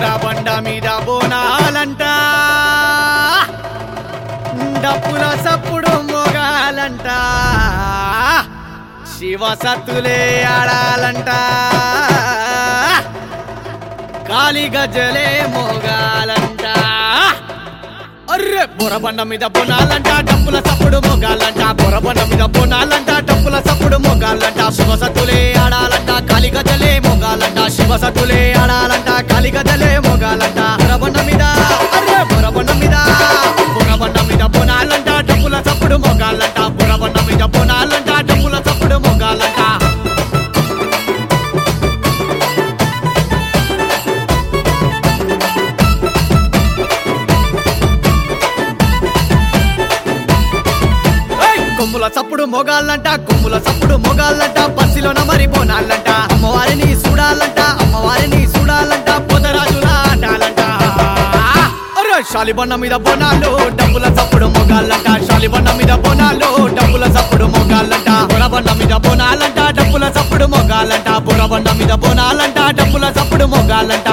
బొరబండ మీద బోనాలంట డప్పుల సప్పుడు మోగాలంట శివ సత్తులే ఆడాలంట కాలి గజ్జలే మోగాలంట అర్రె బొరబండ మీద బొనాలంట డప్పుల సప్పుడు మోగాలంట బొరబండ మీద బొనాలంట డప్పుల సప్పుడు మోగాలంట శివ సత్తులే ఆడాలంట కాలి గజ్జలే మోగాలంట శివ సత్తులే ఆడాలంట కాలి గజ్జలే మోగాలంట బొరబండ మీద అర్రె బొరబండ మీద బొరబండ మీద బొనాలంట డప్పుల సప్పుడు మోగాలంట బొరబండ మీద బొనాలంట డప్పుల సప్పుడు మోగాలంట ఏయ్! కొమ్ముల చప్పుడు మొగాళ్ళంట కొమ్ముల చప్పుడు మొగాళ్ళంట బస్సులోన మరి బోనాలంట అమ్మవారిని చూడాలంట అమ్మవారిని చూడాలంట పొదరాజుల ఆటాలంట అరే శాలిబండ మీద బోనాలు డబ్బుల చప్పుడు మొగాళ్ళంట శాలిబండ మీద బోనాలు డబ్బుల చప్పుడు మొగాళ్ళంట బొరబండ మీద బోనాలంట డబ్బుల చప్పుడు మొగాళ్ళంట బొరబండ మీద బోనాలంట డబ్బుల చప్పుడు మొగాళ్ళంట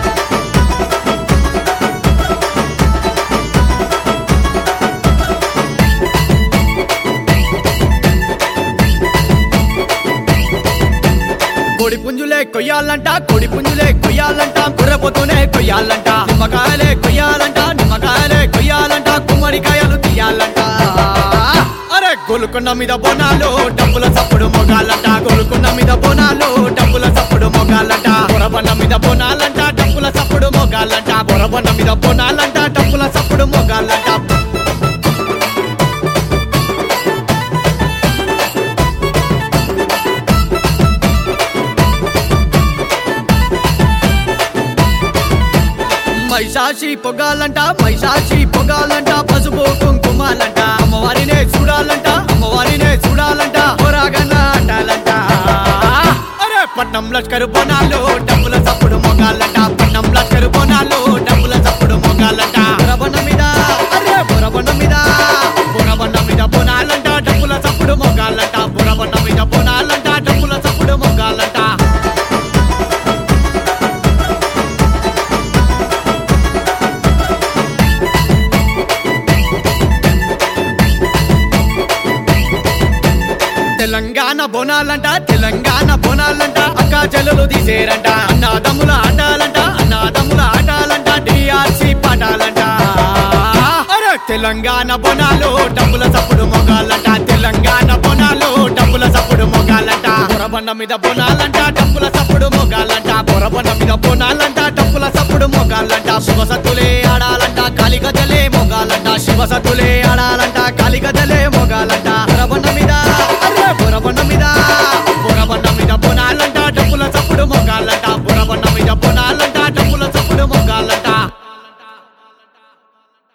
కోడి పుంజులే కొయ్యాలంట కోడి పుంజులే కొయ్యాలంట కుర్రపోతూనే కొయ్యాలంట నిమ్మకాయలే కొయ్యాలంట నిమ్మకాయలే కొయ్యాలంట గుమ్మడికాయలు తీయాలంట అరే గోలుకొండ మీద బోనాలు డబ్బుల చప్పుడు మొగాలంట గోలుకొండ మీద బోనాలు డబ్బుల చప్పుడు మొగాలంట బొరబండ మీద బోనాలంట డబ్బుల చప్పుడు మొగాలంట బొరబండ మీద బోనాలంట డబ్బుల చప్పుడు మొగాలంట మైసాచి పొగాలంట మైసాచి పొగాలంట పసుపు కుంకుమాలంట అమ్మవారినే చూడాలంట అమ్మవారినే చూడాలంట పోరాగన్న అంటాలంట అరే పట్నం లష్కరు బోనాలు డబ్బుల చప్పుడు మొగాలంట పట్నం లష్కరు బోనాలు డబ్బుల చప్పుడు మొగాలంట బొరబండ మీద అరే బొరబండ మీద బొరబండ మీద బోనాలంట డబ్బుల చప్పుడు మొగాలంట బొరబండ మీద బోనాలంట డబ్బుల చప్పుడు మొగాలంట తెలంగాణ బోనాలంట తెలంగాణ బోనాలంట అక్క చెల్లెలు తీసేరంట అన్నాదమ్ముల ఆటాలంట అన్నాదమ్ముల ఆటాలంట డిఆర్సి పాటాలంట అరే తెలంగాణ బోనాలు డబ్బుల చప్పుడు మొగాలంట తెలంగాణ బోనాలు డబ్బుల చప్పుడు మొగాలంట బొరబండ మీద బోనాలంట డబ్బుల చప్పుడు మొగాలంట బొరబండ మీద బోనాలంట డబ్బుల చప్పుడు మొగాలంట శివ సత్తులే ఆడాలంట కాలిగదలే మొగాలంట శివ సత్తులే ఆడాలంట కాలిగద